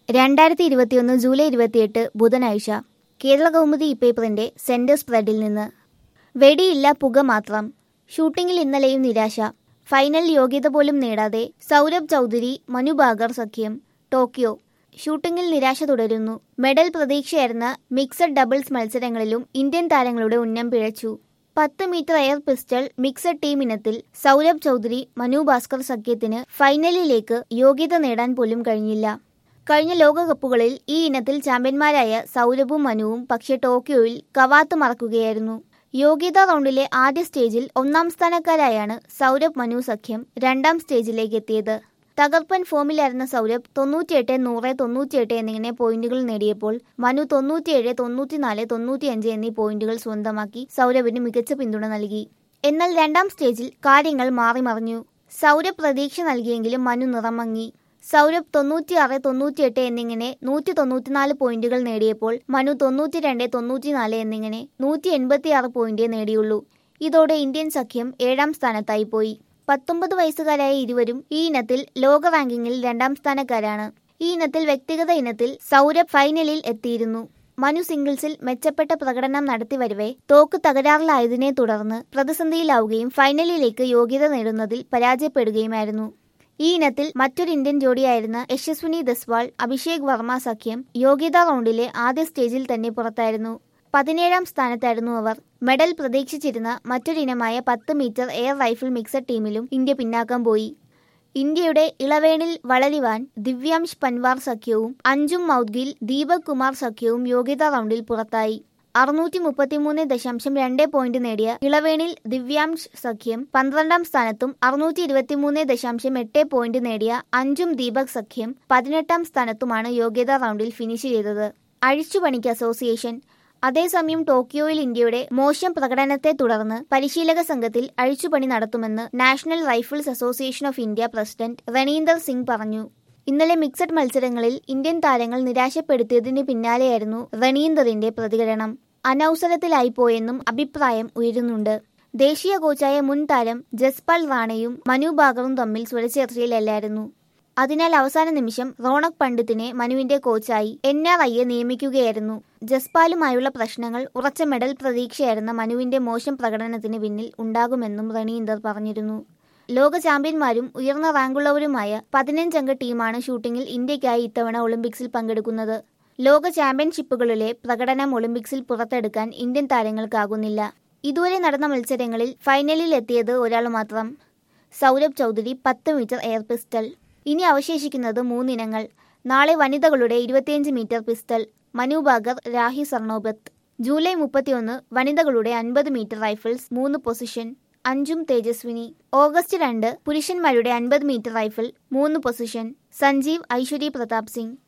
രണ്ടായിരത്തി ഇരുപത്തിയൊന്ന് ജൂലൈ ഇരുപത്തിയെട്ട് ബുധനാഴ്ച കേരള കൗമുദി ഇപ്പേപ്പറിന്റെ സെന്റർ സ്പ്രെഡിൽ നിന്ന് വെടിയില്ല പുക മാത്രം ഷൂട്ടിംഗിൽ ഇന്നലെയും നിരാശ ഫൈനൽ യോഗ്യത പോലും നേടാതെ സൗരഭ് ചൗധരി മനു ബാഗർ സഖ്യം ടോക്കിയോ ഷൂട്ടിംഗിൽ നിരാശ തുടരുന്നു മെഡൽ പ്രതീക്ഷയായിരുന്ന മിക്സഡ് ഡബിൾസ് മത്സരങ്ങളിലും ഇന്ത്യൻ താരങ്ങളുടെ ഉന്നം പിഴച്ചു പത്ത് metre air pistol mixed team ഇനത്തിൽ സൗരഭ് ചൗധരി മനു ഭാസ്കർ സഖ്യത്തിന് ഫൈനലിലേക്ക് യോഗ്യത നേടാൻ പോലും കഴിഞ്ഞില്ല കഴിഞ്ഞ ലോകകപ്പുകളിൽ ഈ ഇനത്തിൽ ചാമ്പ്യന്മാരായ സൗരഭും മനുവും പക്ഷേ ടോക്കിയോയിൽ കവാത്ത് മറക്കുകയായിരുന്നു യോഗ്യതാ റൗണ്ടിലെ ആദ്യ സ്റ്റേജിൽ ഒന്നാം സ്ഥാനക്കാരായാണ് സൗരഭ് മനു സഖ്യം രണ്ടാം സ്റ്റേജിലേക്ക് എത്തിയത് തകർപ്പൻ ഫോമിലായിരുന്ന സൗരഭ് തൊണ്ണൂറ്റിയെട്ട് നൂറ് തൊണ്ണൂറ്റിയെട്ട് എന്നിങ്ങനെ പോയിന്റുകൾ നേടിയപ്പോൾ മനു തൊണ്ണൂറ്റിയേഴ് തൊണ്ണൂറ്റിനാല് തൊണ്ണൂറ്റിയഞ്ച് എന്നീ പോയിന്റുകൾ സ്വന്തമാക്കി സൗരഭിന് മികച്ച പിന്തുണ നൽകി എന്നാൽ രണ്ടാം സ്റ്റേജിൽ കാര്യങ്ങൾ മാറിമറിഞ്ഞു സൗരഭ് പ്രതീക്ഷ നൽകിയെങ്കിലും മനു നിറമങ്ങി സൗരഭ് തൊണ്ണൂറ്റിയാറ് തൊണ്ണൂറ്റിയെട്ട് എന്നിങ്ങനെ നൂറ്റി തൊണ്ണൂറ്റിനാല് പോയിന്റുകൾ നേടിയപ്പോൾ മനു തൊണ്ണൂറ്റിരണ്ട് തൊണ്ണൂറ്റിനാല് എന്നിങ്ങനെ നൂറ്റി എൺപത്തിയാറ് പോയിന്റേ നേടിയുള്ളൂ ഇതോടെ ഇന്ത്യൻ സഖ്യം ഏഴാം സ്ഥാനത്തായി പോയി പത്തൊമ്പത് വയസ്സുകാരായ ഇരുവരും ഈ ഇനത്തിൽ ലോക റാങ്കിങ്ങിൽ രണ്ടാം സ്ഥാനക്കാരാണ് ഈ ഇനത്തിൽ വ്യക്തിഗത ഇനത്തിൽ സൗരഭ് ഫൈനലിൽ എത്തിയിരുന്നു മനു സിംഗിൾസിൽ മെച്ചപ്പെട്ട പ്രകടനം നടത്തി വരവെ തോക്ക് തകരാറിലായതിനെ തുടർന്ന് പ്രതിസന്ധിയിലാവുകയും ഫൈനലിലേക്ക് യോഗ്യത നേടുന്നതിൽ പരാജയപ്പെടുകയുമായിരുന്നു ഈ ഇനത്തിൽ മറ്റൊരു ഇന്ത്യൻ ജോഡിയായിരുന്ന യശസ്വിനി ദസ്വാൾ അഭിഷേക് വർമ്മ സഖ്യം യോഗ്യതാ റൗണ്ടിലെ ആദ്യ സ്റ്റേജിൽ തന്നെ പുറത്തായിരുന്നു പതിനേഴാം സ്ഥാനത്തായിരുന്നു അവർ മെഡൽ പ്രതീക്ഷിച്ചിരുന്ന മറ്റൊരിനമായ പത്ത് മീറ്റർ എയർ റൈഫിൾ മിക്സഡ് ടീമിലും ഇന്ത്യ പിന്നാക്കം പോയി ഇന്ത്യയുടെ ഇളവേണിൽ വളരിവാൻ ദിവ്യാംശ് പൻവാർ സഖ്യവും അഞ്ജും മൗദ്ഗിൽ ദീപക് കുമാർ സഖ്യവും യോഗ്യതാ റൗണ്ടിൽ പുറത്തായി അറുന്നൂറ്റി മുപ്പത്തിമൂന്ന് ദശാംശം രണ്ട് പോയിന്റ് നേടിയ ഇളവേണിൽ ദിവ്യാംശ് സഖ്യം പന്ത്രണ്ടാം സ്ഥാനത്തും അറുന്നൂറ്റി ഇരുപത്തിമൂന്ന് ദശാംശം എട്ട് പോയിന്റ് നേടിയ അഞ്ചും ദീപക് സഖ്യം പതിനെട്ടാം സ്ഥാനത്തുമാണ് യോഗ്യതാ റൗണ്ടിൽ ഫിനിഷ് ചെയ്തത് അഴിച്ചുപണിക്ക് അസോസിയേഷൻ അതേസമയം ടോക്കിയോയിൽ ഇന്ത്യയുടെ മോശം പ്രകടനത്തെ തുടർന്ന് പരിശീലക സംഘത്തിൽ അഴിച്ചുപണി നടത്തുമെന്ന് National Rifles Association of India president Raninder Singh പറഞ്ഞു ഇന്നലെ മിക്സഡ് മത്സരങ്ങളിൽ ഇന്ത്യൻ താരങ്ങൾ നിരാശപ്പെടുത്തിയതിന് പിന്നാലെയായിരുന്നു റണീന്ദറിന്റെ പ്രതികരണം അനൗസരത്തിലായിപ്പോയെന്നും അഭിപ്രായം ഉയരുന്നുണ്ട് ദേശീയ കോച്ചായ മുൻ താരം ജസ്പാൽ റാണയും മനു ബാഗറും തമ്മിൽ സ്വരച്ചേർച്ചയിലല്ലായിരുന്നു അതിനാൽ അവസാന നിമിഷം റോണക് പണ്ഡിത്തിനെ മനുവിന്റെ കോച്ചായി എൻ ആർ ഐയെ നിയമിക്കുകയായിരുന്നു ജസ്പാലുമായുള്ള പ്രശ്നങ്ങൾ ഉറച്ച മെഡൽ പ്രതീക്ഷയായിരുന്ന മനുവിന്റെ മോശം പ്രകടനത്തിന് പിന്നിൽ ഉണ്ടാകുമെന്നും റണീന്ദർ പറഞ്ഞിരുന്നു ലോക ചാമ്പ്യന്മാരും ഉയർന്ന റാങ്കുള്ളവരുമായ പതിനഞ്ചംഗ ടീമാണ് ഷൂട്ടിംഗിൽ ഇന്ത്യയ്ക്കായി ഇത്തവണ ഒളിമ്പിക്സിൽ പങ്കെടുക്കുന്നത് ലോക ചാമ്പ്യൻഷിപ്പുകളിലെ പ്രകടനം ഒളിമ്പിക്സിൽ പുറത്തെടുക്കാൻ ഇന്ത്യൻ താരങ്ങൾക്കാകുന്നില്ല ഇതുവരെ നടന്ന മത്സരങ്ങളിൽ ഫൈനലിൽ എത്തിയത് ഒരാൾ മാത്രം സൗരഭ് ചൗധരി പത്ത് മീറ്റർ എയർ പിസ്റ്റൾ ഇനി അവശേഷിക്കുന്നത് മൂന്നിനങ്ങൾ നാളെ വനിതകളുടെ ഇരുപത്തിയഞ്ച് metre pistol Manu Bhaker Rahi Sarnobat July മുപ്പത്തിയൊന്ന് വനിതകളുടെ അൻപത് മീറ്റർ റൈഫിൾസ് മൂന്ന് പൊസിഷൻ അഞ്ചും തേജസ്വിനി ഓഗസ്റ്റ് രണ്ട് പുരുഷന്മാരുടെ അൻപത് മീറ്റർ റൈഫിൾ മൂന്ന് പൊസിഷൻ സഞ്ജീവ് ഐശ്വരി പ്രതാപ് സിംഗ്